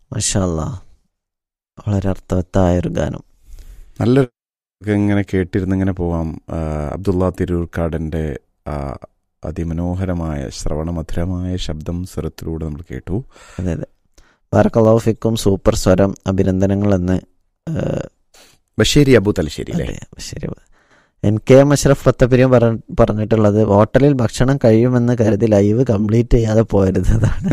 മഷാല്ല വളരെ അർത്ഥവത്തായ ഒരു ഗാനം നല്ല ഇങ്ങനെ കേട്ടിരുന്ന് ഇങ്ങനെ പോവാം ആ, അബ്ദുള്ള തിരൂർക്കാടൻ്റെ ആ അതിമനോഹരമായ ശ്രവണമധുരമായ ശബ്ദം സ്വരത്തിലൂടെ നമ്മൾ കേട്ടു അതെ അതെ ബാറക്കല്ലാഫിക്കും സൂപ്പർ സ്വരം അഭിനന്ദനങ്ങൾ എന്ന് ഏഹ്, ബഷേരി അബു തലശ്ശേരി അല്ലേ അതെ ശരി എൻ കെ എം അഷ്റഫ് ഫത്തപ്പിരിയും പറഞ്ഞിട്ടുള്ളത് ഹോട്ടലിൽ ഭക്ഷണം കഴിയുമെന്ന് കരുതി ലൈവ് കംപ്ലീറ്റ് ചെയ്യാതെ പോരുത് അതാണ്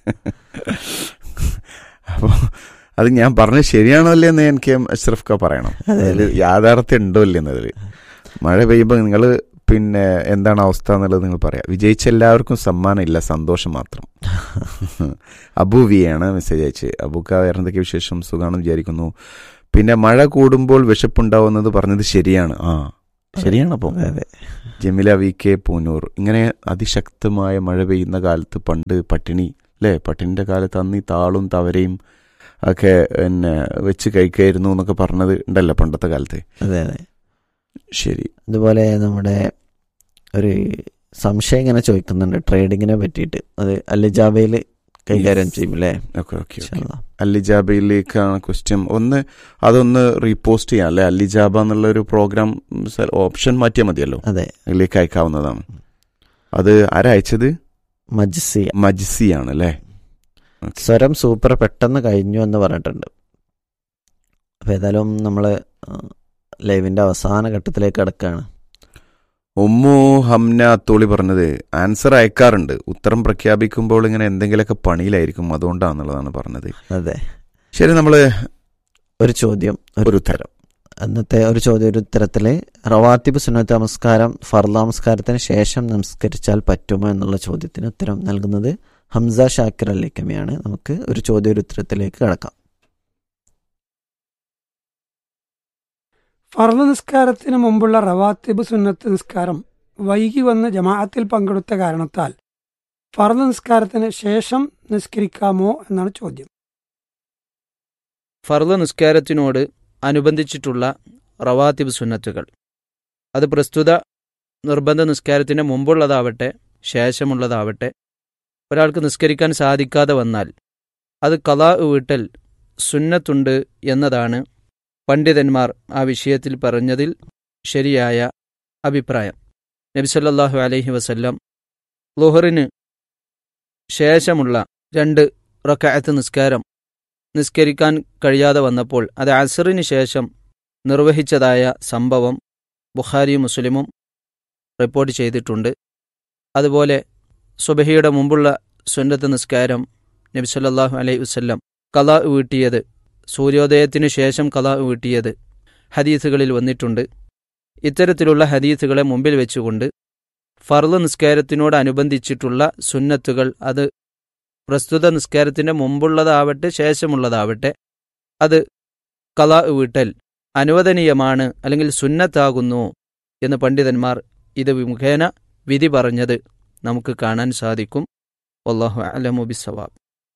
അപ്പോൾ അത് ഞാൻ പറഞ്ഞത് ശരിയാണോ അല്ലേ എന്ന് എനിക്ക് അഷ്റഫ് ക പറയണം അതെ, അതിൽ അതെ. യാഥാർത്ഥ്യം ഉണ്ടോ ഇല്ലേ എന്നതിൽ മഴ പെയ്യുമ്പോൾ നിങ്ങൾ പിന്നെ എന്താണ് അവസ്ഥ എന്നുള്ളത് നിങ്ങൾ പറയാം വിജയിച്ച എല്ലാവർക്കും സമ്മാനം ഇല്ല സന്തോഷം മാത്രം അബു വി ആണ് മെസ്സേജ് അയച്ച് അബുക്ക വേറെ എന്തൊക്കെ വിശേഷം സുഖാണെന്ന് വിചാരിക്കുന്നു പിന്നെ മഴ കൂടുമ്പോൾ വിശപ്പുണ്ടാവുന്നത് പറഞ്ഞത് ശരിയാണ് ആ ശരിയാണ് അപ്പോൾ അതെ ജമില വി കെ പൂനൂർ ഇങ്ങനെ അതിശക്തമായ മഴ പെയ്യുന്ന കാലത്ത് പണ്ട് പട്ടിണി അല്ലേ പട്ടിണിന്റെ കാലത്ത് അന്ന് ഈ താളും തവരയും ഒക്കെ പിന്നെ വെച്ച് കഴിക്കായിരുന്നു എന്നൊക്കെ പറഞ്ഞത് ഉണ്ടല്ലോ പണ്ടത്തെ കാലത്ത് അതെ അതെ ശരി അതുപോലെ നമ്മുടെ ഒരു സംശയം ഇങ്ങനെ ചോദിക്കുന്നുണ്ട് ട്രേഡിങ്ങിനെ പറ്റിയിട്ട് അത് അലിജാബയിൽ കൈകാര്യം Yes. ചെയ്യും അല്ലേ ഓക്കെ ഓക്കെ ഇൻഷാല്ലാ. അല്ലിജാബയിലേക്കാണ് ക്വസ്റ്റ്യൻ ഒന്ന് അതൊന്ന് റീപോസ്റ്റ് ചെയ്യാം അല്ലെ അല്ലിജാബ എന്നുള്ള ഒരു പ്രോഗ്രാം ഓപ്ഷൻ മാറ്റിയാൽ മതിയല്ലോ അതെ അതിലേക്ക് അയക്കാവുന്നതാണ് അത് ആരയച്ചത് മജ്സി മജ്സി ആണ് അല്ലേ സ്വരം സൂപ്പർ പെട്ടെന്ന് കഴിഞ്ഞു എന്ന് പറഞ്ഞിട്ടുണ്ട് അപ്പോൾ ഏതായാലും നമ്മൾ ലൈവിൻ്റെ അവസാന ഘട്ടത്തിലേക്ക് കിടക്കുകയാണ് ഉമ്മു ഹംന അത്തോളി പറഞ്ഞത് ആൻസർ അയക്കാറുണ്ട് ഉത്തരം പ്രഖ്യാപിക്കുമ്പോൾ ഇങ്ങനെ എന്തെങ്കിലുമൊക്കെ പണിയിലായിരിക്കും അതുകൊണ്ടാണെന്നുള്ളതാണ് പറഞ്ഞത് അതെ ശരി നമ്മള് ഒരു ചോദ്യം ഒരു ഒരു ഉത്തരം അന്നത്തെ ഒരു ചോദ്യം ഒരു ഉത്തരത്തിൽ റവാത്തിബ് സുന്നത്ത് നമസ്കാരം ഫർദ നമസ്കാരത്തിന് ശേഷം നമസ്കരിച്ചാൽ പറ്റുമോ എന്നുള്ള ചോദ്യത്തിന് ഉത്തരം നൽകുന്നത് ഹംസ ഷാക്കിർ അല്ലിക്കമിയാണ് നമുക്ക് ഒരു ചോദ്യം ഒരു ഉത്തരത്തിലേക്ക് കടക്കാം ഫർദ് നിസ്കാരത്തിന് മുമ്പുള്ള റവാത്തിബ് സുന്നത്ത് നിസ്കാരം വൈകി വന്ന് ജമാഅത്തിൽ പങ്കെടുത്ത കാരണത്താൽ ഫർദ് നിസ്കാരത്തിന് ശേഷം നിസ്കരിക്കാമോ എന്നാണ് ചോദ്യം ഫർദ് നിസ്കാരത്തിനോട് അനുബന്ധിച്ചിട്ടുള്ള റവാത്തിബ് സുന്നത്തുകൾ അത് പ്രസ്തുത നിർബന്ധ നിസ്കാരത്തിന് മുമ്പുള്ളതാവട്ടെ ശേഷമുള്ളതാവട്ടെ ഒരാൾക്ക് നിസ്കരിക്കാൻ സാധിക്കാതെ വന്നാൽ അത് കലാ വീട്ടൽ സുന്നത്തുണ്ട് എന്നതാണ് പണ്ഡിതന്മാർ ആ വിഷയത്തിൽ പറഞ്ഞതിൽ ശരിയായ അഭിപ്രായം നബിസല്ലാഹു അലൈഹി വസല്ലം ലുഹറിന് ശേഷമുള്ള രണ്ട് റക്കായത്ത് നിസ്കാരം നിസ്കരിക്കാൻ കഴിയാതെ വന്നപ്പോൾ അത് അസറിന് ശേഷം നിർവഹിച്ചതായ സംഭവം ബുഖാരിയും മുസ്ലിമും റിപ്പോർട്ട് ചെയ്തിട്ടുണ്ട് അതുപോലെ സുബഹിയുടെ മുമ്പുള്ള സുന്നത്ത് നിസ്കാരം നബി സല്ലല്ലാഹു അലൈഹി വസല്ലം കലാ വീട്ടിയത് സൂര്യോദയത്തിനു ശേഷം കലാ വീട്ടിയത് ഹദീസുകളിൽ വന്നിട്ടുണ്ട് ഇത്തരത്തിലുള്ള ഹദീസുകളെ മുമ്പിൽ വെച്ചുകൊണ്ട് ഫർദ് നിസ്കാരത്തിനോടനുബന്ധിച്ചിട്ടുള്ള സുന്നത്തുകൾ അത് പ്രസ്തുത നിസ്കാരത്തിന്റെ മുമ്പുള്ളതാവട്ടെ ശേഷമുള്ളതാവട്ടെ അത് കലാ വീട്ടൽ അനുവദനീയമാണ് അല്ലെങ്കിൽ സുന്നത്താകുന്നു എന്ന് പണ്ഡിതന്മാർ ഇത് മുഖേന വിധി പറഞ്ഞത് നമുക്ക് കാണാൻ സാധിക്കും വല്ലാഹു അലമു ബിസവാബ്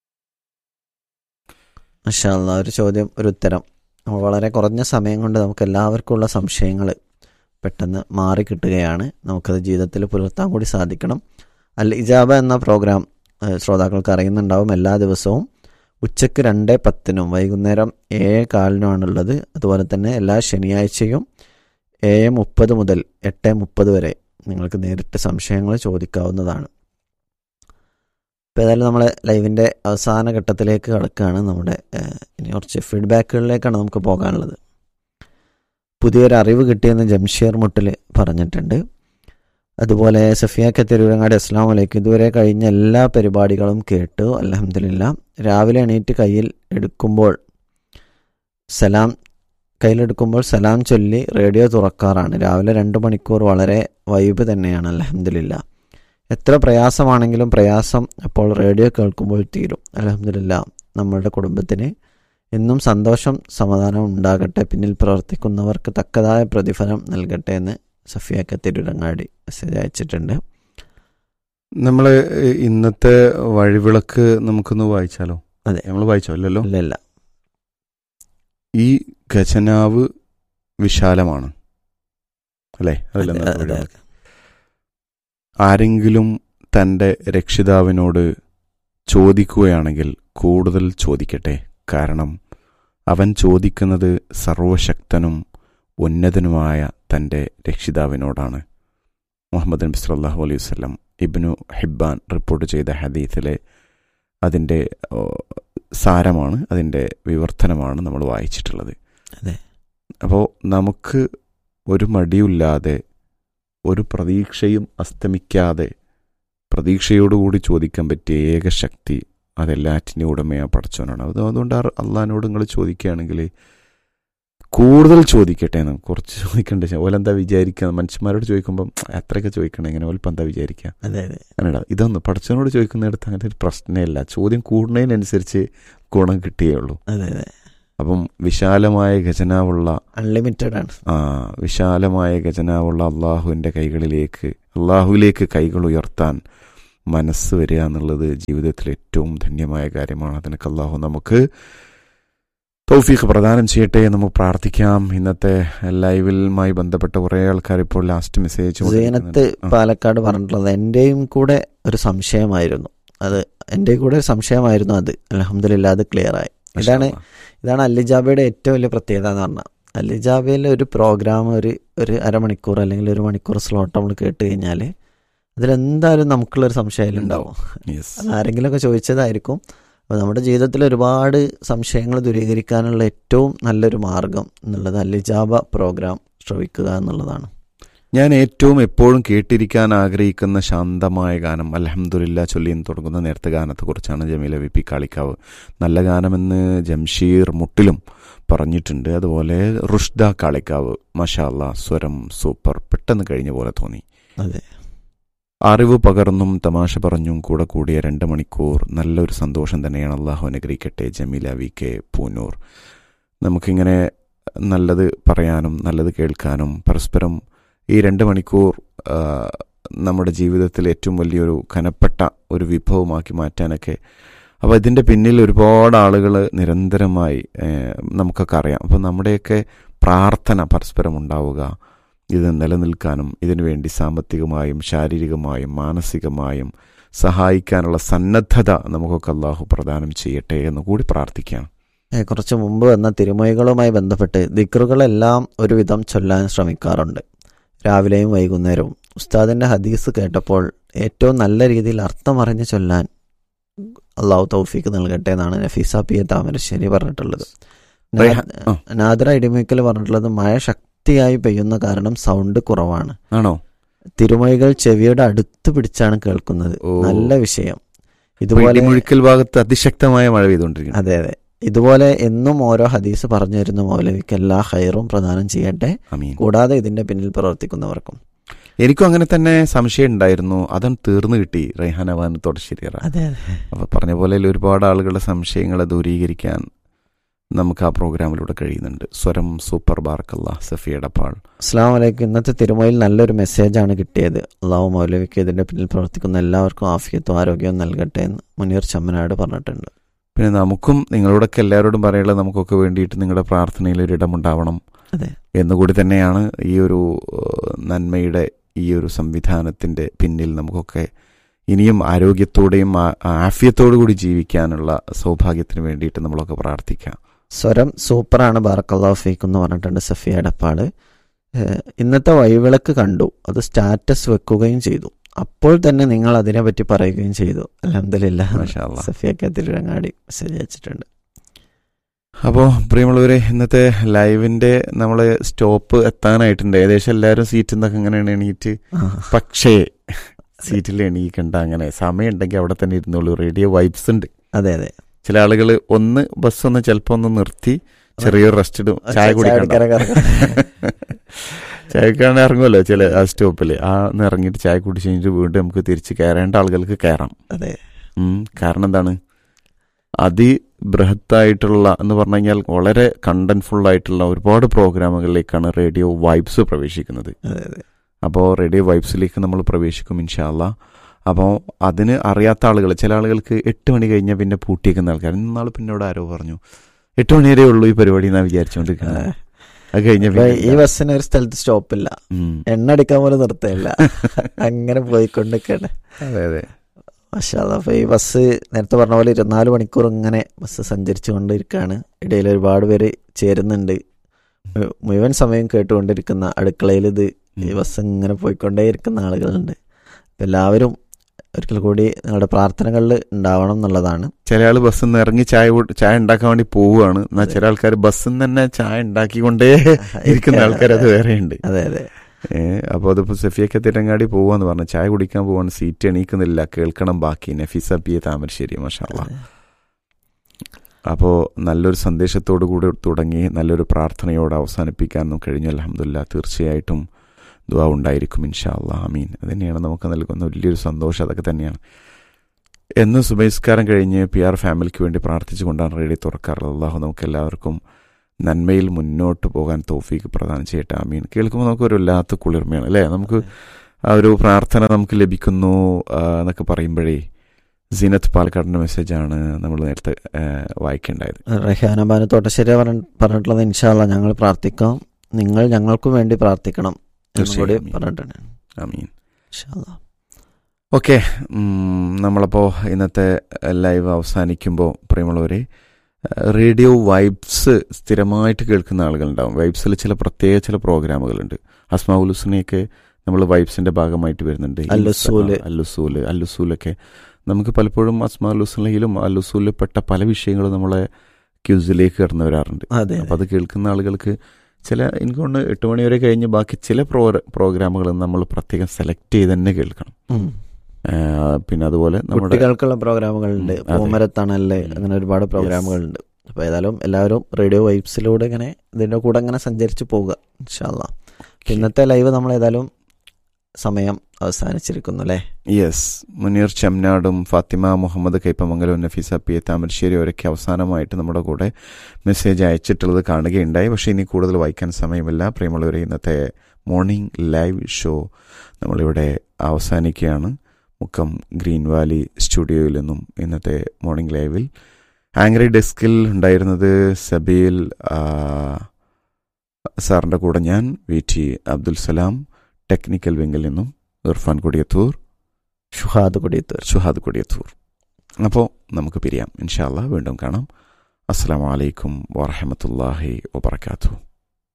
മഷാല്ല ഒരു ചോദ്യം ഒരു ഉത്തരം നമ്മൾ വളരെ കുറഞ്ഞ സമയം കൊണ്ട് നമുക്ക് എല്ലാവർക്കും ഉള്ള സംശയങ്ങൾ പെട്ടെന്ന് മാറി കിട്ടുകയാണ് നമുക്കത് ജീവിതത്തിൽ പുലർത്താൻ കൂടി സാധിക്കണം അൽ ഇജാബ എന്ന പ്രോഗ്രാം ഏഹ്, ശ്രോതാക്കൾക്ക് അറിയുന്നുണ്ടാവും എല്ലാ ദിവസവും ഉച്ചയ്ക്ക് രണ്ട് പത്തിനും വൈകുന്നേരം ഏഴ് കാലിനുമാണുള്ളത് അതുപോലെ തന്നെ എല്ലാ ശനിയാഴ്ചയും ഏഴ് മുപ്പത് മുതൽ എട്ട് മുപ്പത് വരെ നിങ്ങൾക്ക് നേരിട്ട് സംശയങ്ങൾ ചോദിക്കാവുന്നതാണ് ഇപ്പോൾ ഏതായാലും നമ്മൾ ലൈവിൻ്റെ അവസാന ഘട്ടത്തിലേക്ക് കടക്കുകയാണ് നമ്മുടെ ഏഹ്, ഇനി കുറച്ച് ഫീഡ്ബാക്കുകളിലേക്കാണ് നമുക്ക് പോകാനുള്ളത് പുതിയൊരു അറിവ് കിട്ടിയെന്ന് ജംഷീർ മുട്ടിൽ പറഞ്ഞിട്ടുണ്ട് അതുപോലെ സഫിയ തിരുവരങ്ങാട് അസ്ലാം വലൈക്കും ഇതുവരെ കഴിഞ്ഞ എല്ലാ പരിപാടികളും കേട്ടു അലഹമില്ല രാവിലെ എണീറ്റ് കയ്യിൽ എടുക്കുമ്പോൾ സലാം കയ്യിലെടുക്കുമ്പോൾ സലാം ചൊല്ലി റേഡിയോ തുറക്കാറാണ് രാവിലെ രണ്ട് മണിക്കൂർ വളരെ വൈബ് തന്നെയാണ് അലഹമില്ല എത്ര പ്രയാസമാണെങ്കിലും പ്രയാസം അപ്പോൾ റേഡിയോ കേൾക്കുമ്പോൾ തീരും അലഹമില്ല നമ്മളുടെ കുടുംബത്തിന് എന്നും സന്തോഷം സമാധാനം ഉണ്ടാകട്ടെ പിന്നിൽ പ്രവർത്തിക്കുന്നവർക്ക് തക്കതായ പ്രതിഫലം നൽകട്ടെ എന്ന് സഫിയ തിരുരങ്ങാടി മെസ്സേജ് അയച്ചിട്ടുണ്ട് നമ്മൾ ഇന്നത്തെ വഴിവിളക്ക് നമുക്കൊന്ന് വായിച്ചാലോ അതെ. നമ്മൾ വായിച്ചോ അല്ലല്ലോ ഇല്ല ഇല്ല ഈ ഖജനാവ് വിശാലമാണ് അല്ലേ അതല്ല അതെ, ഇന്നത്തെ അതെ, വഴിവിളക്ക്. ആരെങ്കിലും തൻ്റെ രക്ഷിതാവിനോട് ചോദിക്കുകയാണെങ്കിൽ കൂടുതൽ ചോദിക്കട്ടെ കാരണം അവൻ ചോദിക്കുന്നത് സർവശക്തനും ഉന്നതനുമായ തൻ്റെ രക്ഷിതാവിനോടാണ് മുഹമ്മദ് നബി സല്ലല്ലാഹു അലൈഹി വസല്ലം ഇബ്നു ഹിബ്ബാൻ റിപ്പോർട്ട് ചെയ്ത ഹദീസിലെ അതിൻ്റെ ഓ, സാരമാണ് അതിൻ്റെ വിവർത്തനമാണ് നമ്മൾ വായിച്ചിട്ടുള്ളത് അതെ. അപ്പോൾ നമുക്ക് ഒരു മടിയില്ലാതെ ഒരു പ്രതീക്ഷയും അസ്തമിക്കാതെ പ്രതീക്ഷയോടുകൂടി ചോദിക്കാൻ പറ്റിയ ഏക ശക്തി അതെല്ലാറ്റിൻ്റെ ഉടമയാ പഠിച്ചവനാണ് അത് അതുകൊണ്ട് ആ അള്ളഹാനോട് നിങ്ങൾ ചോദിക്കുകയാണെങ്കിൽ കൂടുതൽ ചോദിക്കട്ടെ എന്ന് കുറച്ച് ചോദിക്കണ്ട ഓലെന്താ വിചാരിക്കുക മനുഷ്യന്മാരോട് ചോദിക്കുമ്പം എത്രയൊക്കെ ചോദിക്കണം എങ്ങനെ ഓലിപ്പം എന്താ വിചാരിക്കുക അതെ അതെ അങ്ങനെടാ ഇതൊന്ന് പഠിച്ചവനോട് ചോദിക്കുന്നിടത്ത് അങ്ങനെ ഒരു പ്രശ്നമില്ല ചോദ്യം കൂടുന്നതിനനുസരിച്ച് ഗുണം കിട്ടിയേ ഉള്ളൂ അതെ അതെ അപ്പം വിശാലമായ ഖജനാവുള്ള അൺലിമിറ്റഡ് ആണ് ആ വിശാലമായ ഖജനാവുള്ള അള്ളാഹുവിൻ്റെ കൈകളിലേക്ക് അള്ളാഹുവിലേക്ക് കൈകൾ ഉയർത്താൻ മനസ്സ് വരിക എന്നുള്ളത് ജീവിതത്തിൽ ഏറ്റവും ധന്യമായ കാര്യമാണ് അതിനൊക്കെ അള്ളാഹു നമുക്ക് തൗഫീഖ് പ്രദാനം ചെയ്യട്ടെ എന്ന് നമുക്ക് പ്രാർത്ഥിക്കാം ഇന്നത്തെ ലൈവിലുമായി ബന്ധപ്പെട്ട കുറേ ആൾക്കാർ ഇപ്പോൾ ലാസ്റ്റ് മെസ്സേജ് സീനത്ത് പാലക്കാട് പറഞ്ഞിട്ടുള്ളത് എൻ്റെയും കൂടെ ഒരു സംശയമായിരുന്നു അത് എൻ്റെ കൂടെ ഒരു സംശയമായിരുന്നു അത് അലഹമില്ല അത് ക്ലിയർ ആയി ഇതാണ് ഇതാണ് അല്ലിജാബയുടെ ഏറ്റവും വലിയ പ്രത്യേകത എന്ന് പറഞ്ഞാൽ അല്ലിജാബയിലെ ഒരു പ്രോഗ്രാം ഒരു ഒരു അരമണിക്കൂർ അല്ലെങ്കിൽ ഒരു മണിക്കൂർ സ്ലോട്ട് നമ്മൾ കേട്ട് കഴിഞ്ഞാൽ അതിലെന്തായാലും നമുക്കുള്ളൊരു സംശയം ഉണ്ടാവും അത് ആരെങ്കിലുമൊക്കെ ചോദിച്ചതായിരിക്കും അപ്പോൾ നമ്മുടെ ജീവിതത്തിൽ ഒരുപാട് സംശയങ്ങൾ ദൂരീകരിക്കാനുള്ള ഏറ്റവും നല്ലൊരു മാർഗം എന്നുള്ളത് അല്ലിജാബ പ്രോഗ്രാം ശ്രവിക്കുക എന്നുള്ളതാണ് ഞാൻ ഏറ്റവും എപ്പോഴും കേട്ടിരിക്കാൻ ആഗ്രഹിക്കുന്ന ശാന്തമായ ഗാനം അലഹമുല്ല ചൊല്ലിയും തുടങ്ങുന്ന നേരത്തെ ഗാനത്തെക്കുറിച്ചാണ് ജമീല വി പി കാളിക്കാവ് നല്ല ഗാനമെന്ന് ജംഷീർ മുട്ടിലും പറഞ്ഞിട്ടുണ്ട് അതുപോലെ റുഷ്ദ കാളിക്കാവ് മഷാല്ല സ്വരം സൂപ്പർ പെട്ടെന്ന് കഴിഞ്ഞ പോലെ തോന്നി അതെ അറിവ് പകർന്നും തമാശ പറഞ്ഞും കൂടെ കൂടിയ രണ്ട് മണിക്കൂർ നല്ലൊരു സന്തോഷം തന്നെയാണ് അള്ളാഹു അനുഗ്രഹിക്കട്ടെ ജമീല വി കെ പൂനൂർ നമുക്കിങ്ങനെ നല്ലത് പറയാനും നല്ലത് കേൾക്കാനും പരസ്പരം ഈ രണ്ട് മണിക്കൂർ ആ, നമ്മുടെ ജീവിതത്തിൽ ഏറ്റവും വലിയൊരു കനപ്പെട്ട ഒരു വിഭവമാക്കി മാറ്റാനൊക്കെ അപ്പോൾ ഇതിൻ്റെ പിന്നിൽ ഒരുപാട് ആളുകൾ നിരന്തരമായി ഏ, നമുക്കൊക്കെ അറിയാം അപ്പോൾ നമ്മുടെയൊക്കെ പ്രാർത്ഥന പരസ്പരം ഉണ്ടാവുക ഇത് നിലനിൽക്കാനും ഇതിനുവേണ്ടി സാമ്പത്തികമായും ശാരീരികമായും മാനസികമായും സഹായിക്കാനുള്ള സന്നദ്ധത നമുക്കൊക്കെ അള്ളാഹു പ്രദാനം ചെയ്യട്ടെ എന്ന് കൂടി പ്രാർത്ഥിക്കാം ഏ, കുറച്ച് മുമ്പ് വന്ന തിരുമൊഴികളുമായി ബന്ധപ്പെട്ട് ദിക്റുകളെല്ലാം ഒരുവിധം ചൊല്ലാൻ ശ്രമിക്കാറുണ്ട് രാവിലെയും വൈകുന്നേരവും ഉസ്താദിന്റെ ഹദീസ് കേട്ടപ്പോൾ ഏറ്റവും നല്ല രീതിയിൽ അർത്ഥമറിഞ്ഞ് ചൊല്ലാൻ അള്ളാഹു തൗഫീക്ക് നൽകട്ടെ എന്നാണ് നഫീസ പി എ താമരശ്ശേരി പറഞ്ഞിട്ടുള്ളത് റൈഹാൻ, ആ. നാദര ഇടിമിക്കൽ പറഞ്ഞിട്ടുള്ളത് മഴ ശക്തിയായി പെയ്യുന്ന കാരണം സൗണ്ട് കുറവാണ് ആണോ തിരുമൊഴികൾ ചെവിയുടെ അടുത്ത് പിടിച്ചാണ് കേൾക്കുന്നത് ഓ. നല്ല വിഷയം ഇതുപോലെ ഇടിമുഴിക്കൽ ഭാഗത്ത് അതിശക്തമായ മഴ പെയ്തുകൊണ്ടിരിക്കുന്നു അതെ അതെ ഇതുപോലെ എന്നും ഓരോ ഹദീസ് പറഞ്ഞു തരുന്ന മൗലവിക്ക് എല്ലാ ഹൈറും പ്രദാനം ചെയ്യട്ടെ അമീൻ കൂടാതെ ഇതിന്റെ പിന്നിൽ പ്രവർത്തിക്കുന്നവർക്കും എനിക്കും അങ്ങനെ തന്നെ സംശയം ഉണ്ടായിരുന്നു അതാണ് തീർന്നു കിട്ടി റൈഹാൻ അവാൻ തുടശ്ശേരിയറ അതെ അതെ അപ്പൊ പറഞ്ഞ പോലെ ഒരുപാട് ആളുകളുടെ സംശയങ്ങളെ ദൂരീകരിക്കാൻ നമുക്ക് ആ പ്രോഗ്രാമിലൂടെ കഴിയുന്നുണ്ട് സ്വരം സൂപ്പർ ബാർക്കല്ല സഫിയുടെ പാൾ അസ്സാം വലൈക്കും ഇന്നത്തെ തിരുമൊയിൽ നല്ലൊരു മെസ്സേജാണ് കിട്ടിയത് അള്ളാഹു മൗലവിക്ക് ഇതിന്റെ പിന്നിൽ പ്രവർത്തിക്കുന്ന എല്ലാവർക്കും ആഫിയത്തും ആരോഗ്യവും നൽകട്ടെ എന്ന് മുനീർ ചമ്മനാട് പറഞ്ഞിട്ടുണ്ട് പിന്നെ നമുക്കും നിങ്ങളോടൊക്കെ എല്ലാവരോടും പറയുള്ളത് നമുക്കൊക്കെ വേണ്ടിയിട്ട് നിങ്ങളുടെ പ്രാർത്ഥനയിൽ ഒരു ഇടമുണ്ടാവണം അതെ. എന്നുകൂടി തന്നെയാണ് ഈ ഒരു ഏഹ്, നന്മയുടെ ഈ ഒരു സംവിധാനത്തിന്റെ പിന്നിൽ നമുക്കൊക്കെ ഇനിയും ആരോഗ്യത്തോടെയും ആ- ആഫിയത്തോടു കൂടി ജീവിക്കാനുള്ള സൗഭാഗ്യത്തിന് വേണ്ടിയിട്ട് നമ്മളൊക്കെ പ്രാർത്ഥിക്കാം സ്വരം സൂപ്പറാണ് ബാറക്കല്ലാഹു ഫീക്ക് എന്ന് പറഞ്ഞിട്ടുണ്ട് സഫിയ എടപ്പാട് ഏഹ് ഇന്നത്തെ വഴിവിളക്ക് കണ്ടു അത് സ്റ്റാറ്റസ് വെക്കുകയും ചെയ്തു അപ്പോൾ തന്നെ നിങ്ങൾ അതിനെപ്പറ്റി പറയുകയും ചെയ്തു അലഹമില്ല മാഷാ അല്ലാ. സഫിയൊക്കെ തിരുരങ്ങാടി മെസ്സേജ് അയച്ചിട്ടുണ്ട് അപ്പോൾ പ്രിയമുള്ളവരെ ഇന്നത്തെ ലൈവിന്റെ നമ്മൾ സ്റ്റോപ്പ് എത്താനായിട്ടുണ്ട് ഏകദേശം എല്ലാവരും സീറ്റിൽ നിന്നൊക്കെ ഇങ്ങനെയാണ് എണീറ്റ് പക്ഷേ സീറ്റിൽ എണീക്കണ്ട അങ്ങനെ സമയം ഉണ്ടെങ്കിൽ അവിടെ തന്നെ ഇരുന്നോളൂ റേഡിയോ വൈബ്സ് ഉണ്ട് അതെ അതെ ചില ആളുകൾ ഒന്ന് ബസ് ഒന്ന് ചിലപ്പോൾ ഒന്ന് നിർത്തി ചെറിയൊരു റെസ്റ്റ് ഇടും ചായ കുടിക്കണ്ട കുടിക്കാൻ ചായക്കാണ് ഇറങ്ങുമല്ലോ ചില ആ സ്റ്റോപ്പിൽ ആ ഒന്ന് ഇറങ്ങിയിട്ട് ചായ കുടിച്ച് കഴിഞ്ഞിട്ട് വീണ്ടും നമുക്ക് തിരിച്ച് കയറേണ്ട ആളുകൾക്ക് കയറാം അതെ ഉം, കാരണം എന്താണ് അതിബൃഹത്തായിട്ടുള്ള എന്ന് പറഞ്ഞു കഴിഞ്ഞാൽ വളരെ കണ്ടന്റ്ഫുൾ ആയിട്ടുള്ള ഒരുപാട് പ്രോഗ്രാമുകളിലേക്കാണ് റേഡിയോ വൈബ്സ് പ്രവേശിക്കുന്നത് അതെ അതെ അപ്പോൾ റേഡിയോ വൈബ്സിലേക്ക് നമ്മൾ പ്രവേശിക്കും ഇൻഷാല്ല അപ്പോൾ അതിന് അറിയാത്ത ആളുകൾ ചില ആളുകൾക്ക് എട്ട് മണി കഴിഞ്ഞാൽ പിന്നെ പൂട്ടിയേക്കുന്ന ആൾക്കാർ ഇന്നാൾ പിന്നോട് ആരോ പറഞ്ഞു എട്ട് മണി വരെ ഉള്ളൂ ഈ പരിപാടി എന്നാ വിചാരിച്ചുകൊണ്ടിരിക്കുന്നത് അത് കഴിഞ്ഞ അപ്പൊ ഈ ബസ്സിന് ഒരു സ്ഥലത്ത് സ്റ്റോപ്പില്ല എണ്ണ അടിക്കാൻ പോലും നിർത്തില്ല അങ്ങനെ പോയിക്കൊണ്ടിരിക്കട്ടെ അതെ അതെ മാഷാല്ല അപ്പോൾ ഈ ബസ് നേരത്തെ പറഞ്ഞ പോലെ ഇരുപത്തിനാല് മണിക്കൂർ ഇങ്ങനെ ബസ് സഞ്ചരിച്ചു കൊണ്ടിരിക്കുകയാണ് ഇടയിൽ ഒരുപാട് പേര് ചേരുന്നുണ്ട് മു- മുഴുവൻ സമയം കേട്ടുകൊണ്ടിരിക്കുന്ന അടുക്കളയിൽ ഇത് ഈ ബസ് ഇങ്ങനെ പോയിക്കൊണ്ടേയിരിക്കുന്ന ആളുകളുണ്ട് അപ്പം എല്ലാവരും ഒരിക്കൽ കൂടി നിങ്ങളുടെ പ്രാർത്ഥനകളിൽ ഉണ്ടാവണം എന്നുള്ളതാണ് ചില ആള് ബസ്സിൽ നിന്ന് ഇറങ്ങി ചായ കുടി- ചായ ഉണ്ടാക്കാൻ വേണ്ടി പോവുകയാണ് എന്നാൽ ചില ആൾക്കാർ ബസ്സിൽ നിന്ന് തന്നെ ചായ ഉണ്ടാക്കിക്കൊണ്ടേ ഇരിക്കുന്ന ആൾക്കാർ അത് വേറെയുണ്ട് അതെ അതെ ഏഹ് അപ്പോൾ അതിപ്പോൾ സഫിയൊക്കെ തിരങ്ങാടി പോവാന്ന് പറഞ്ഞു ചായ കുടിക്കാൻ പോവാണ് സീറ്റ് എണീക്കുന്നില്ല കേൾക്കണം ബാക്കി നഫീസ പി എ താമരശ്ശേരി മാഷാല്ല അപ്പോൾ നല്ലൊരു സന്ദേശത്തോടു കൂടി തുടങ്ങി നല്ലൊരു പ്രാർത്ഥനയോടെ അവസാനിപ്പിക്കാനും കഴിഞ്ഞു അലഹമില്ല തീർച്ചയായിട്ടും ദുവാ ഉണ്ടായിരിക്കും ഇൻഷാ അല്ലാ അമീൻ അത് തന്നെയാണ് നമുക്ക് നൽകുന്ന വലിയൊരു സന്തോഷം അതൊക്കെ തന്നെയാണ് എന്ന് സുബൈസ്കാരം കഴിഞ്ഞ് പി ആർ ഫാമിലിക്ക് വേണ്ടി പ്രാർത്ഥിച്ചുകൊണ്ടാണ് റേഡിയോ തുറക്കാറുള്ളത് അള്ളാഹു നമുക്ക് എല്ലാവർക്കും നന്മയിൽ മുന്നോട്ട് പോകാൻ തോഫീക്ക് പ്രദാനം ചെയ്യട്ടെ ആമീൻ കേൾക്കുമ്പോൾ നമുക്ക് ഒരു വല്ലാത്ത കുളിർമയാണ് അല്ലേ നമുക്ക് ആ ഒരു പ്രാർത്ഥന നമുക്ക് ലഭിക്കുന്നു ആ, എന്നൊക്കെ പറയുമ്പോഴേ സീനത്ത് പാലക്കാടിന്റെ മെസ്സേജാണ് നമ്മൾ നേരത്തെ ആ, വായിക്കേണ്ടായത് റഹാന ബാനു തോട്ടശ്ശേരി പറഞ്ഞ- പറഞ്ഞിട്ടുള്ളത് ഇൻഷാല്ല ഞങ്ങൾ പ്രാർത്ഥിക്കാം നിങ്ങൾ ഞങ്ങൾക്കും വേണ്ടി പ്രാർത്ഥിക്കണം എന്നും കൂടി തീർച്ചയായും. പറഞ്ഞിട്ടുണ്ട് ആമീൻ ഇൻഷാല്ലാ ഓക്കെ നമ്മളപ്പോൾ ഇന്നത്തെ ലൈവ് അവസാനിക്കുമ്പോൾ പ്രിയമുള്ളവരെ റേഡിയോ വൈബ്സ് സ്ഥിരമായിട്ട് കേൾക്കുന്ന ആളുകളുണ്ടാവും വൈബ്സിൽ ചില പ്രത്യേക ചില പ്രോഗ്രാമുകളുണ്ട് അസ്മാഉൽ ഹുസ്നയൊക്കെ നമ്മൾ വൈബ്സിന്റെ ഭാഗമായിട്ട് വരുന്നുണ്ട് അല്ലുസൂല്. അല്ലുസൂല് അല്ലുസൂലൊക്കെ നമുക്ക് പലപ്പോഴും അസ്മാഉൽ ഹുസ്നയിലും അല്ലുസൂലിൽ പെട്ട പല വിഷയങ്ങളും നമ്മളെ ക്യൂസിലേക്ക് കടന്നു വരാറുണ്ട് അതെ അപ്പോൾ അത് കേൾക്കുന്ന ആളുകൾക്ക് ചില എനിക്ക് തോന്നുന്നു എട്ട് മണി വരെ കഴിഞ്ഞ് ബാക്കി ചില പ്രോ പ്രോഗ്രാമുകൾ നമ്മൾ പ്രത്യേകം സെലക്ട് ചെയ്ത് തന്നെ കേൾക്കണം ഉം. ആ, പിന്നെ അതുപോലെ നമ്മുടെ കുട്ടികൾക്കുള്ള പ്രോഗ്രാമുകളുണ്ട് ഉം, അതെ. പൂമരത്തണല് ഉം. അങ്ങനെ ഒരുപാട് പ്രോഗ്രാമുകളുണ്ട് അപ്പോൾ ഏതായാലും എല്ലാവരും റേഡിയോ വൈബ്സിലൂടെ ഇങ്ങനെ ഇതിൻ്റെ കൂടെ ഇങ്ങനെ സഞ്ചരിച്ച് പോവുക ഇൻഷാല്ല ഇന്നത്തെ ലൈവ് നമ്മൾ ഏതായാലും സമയം അവസാനിച്ചിരിക്കുന്നു അല്ലേ യെസ് മുനീർ ചെമ്നാടും ഫാത്തിമ മുഹമ്മദ് കൈപ്പമംഗലവും നഫീസ പി എ താമരശ്ശേരി അവരൊക്കെ അവസാനമായിട്ട് നമ്മുടെ കൂടെ മെസ്സേജ് അയച്ചിട്ടുള്ളത് കാണുകയുണ്ടായി പക്ഷേ ഇനി കൂടുതൽ വായിക്കാൻ സമയമില്ല പ്രിയമുള്ളവരെ ഇന്നത്തെ മോർണിംഗ് ലൈവ് ഷോ നമ്മളിവിടെ അവസാനിക്കുകയാണ് മുക്കം ഗ്രീൻ വാലി സ്റ്റുഡിയോയിൽ നിന്നും ഇന്നത്തെ മോർണിംഗ് ലൈവിൽ ആംഗ്രി ഡെസ്കിൽ ഉണ്ടായിരുന്നത് സബീൽ ആ, സാറിൻ്റെ കൂടെ ഞാൻ V T Abdul Salam technical വിങ്ങിൽ നിന്നും ഇർഫാൻ കൊടിയത്തൂർ ഷുഹാദ് കൊടിയത്തൂർ ഷുഹാദ് കൊടിയത്തൂർ അപ്പോൾ നമുക്ക് പിരിയാം ഇൻഷാല്ല വീണ്ടും കാണാം അസ്സാം വലൈക്കും വാഹമത്തല്ലാഹി വാബർക്കാത്തു